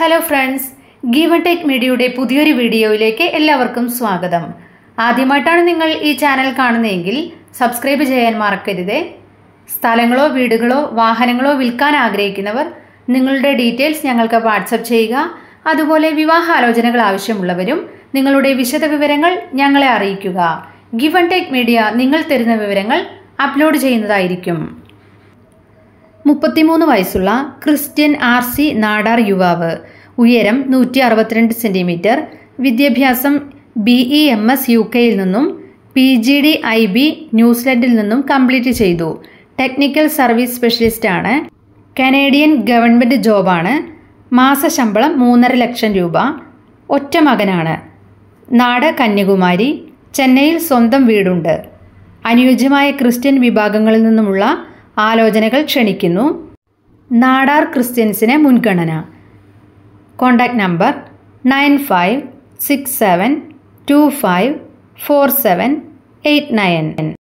hello friends give and take മീഡിയയുടെ പുതിയൊരു വീഡിയോയിലേക്ക് എല്ലാവർക്കും സ്വാഗതം ആദ്യമായിട്ടാണ് നിങ്ങൾ ഈ ചാനൽ കാണുന്നതെങ്കിൽ സബ്സ്ക്രൈബ് ചെയ്യാൻ മറക്കരുത് സ്ഥലങ്ങളോ വീടുകളോ വാഹനങ്ങളോ വിൽക്കാൻ ആഗ്രഹിക്കുന്നവർ നിങ്ങളുടെ ഡീറ്റെയിൽസ് ഞങ്ങൾക്ക് വാട്സപ്പ് ചെയ്യുക അതുപോലെ വിവാഹാലോചനകൾ ആവശ്യമുള്ളവരും നിങ്ങളുടെ വിശദ വിവരങ്ങൾ ഞങ്ങളെ അറിയിക്കുക ഗിവ് ആൻഡ് ടേക്ക് മീഡിയ നിങ്ങൾ തരുന്ന വിവരങ്ങൾ അപ്ലോഡ് ചെയ്യുന്നതായിരിക്കും മുപ്പത്തിമൂന്ന് വയസ്സുള്ള ക്രിസ്ത്യൻ ആർ സി നാടാർ യുവാവ് ഉയരം നൂറ്റി അറുപത്തിരണ്ട് സെൻറ്റിമീറ്റർ വിദ്യാഭ്യാസം B E M S U കെയിൽ നിന്നും P G D I B ന്യൂസിലൻഡിൽ നിന്നും കംപ്ലീറ്റ് ചെയ്തു ടെക്നിക്കൽ സർവീസ് സ്പെഷ്യലിസ്റ്റ് ആണ് കനേഡിയൻ ഗവൺമെൻറ് ജോബാണ് മാസശമ്പളം മൂന്നര ലക്ഷം രൂപ ഒറ്റ മകനാണ് നാട് കന്യാകുമാരി ചെന്നൈയിൽ സ്വന്തം വീടുണ്ട് അനുയോജ്യമായ ക്രിസ്ത്യൻ വിഭാഗങ്ങളിൽ നിന്നുമുള്ള ആലോചനകൾ ക്ഷണിക്കുന്നു നാടാർ ക്രിസ്ത്യൻസിന് മുൻഗണന contact number nine five six seven two five four seven eight nine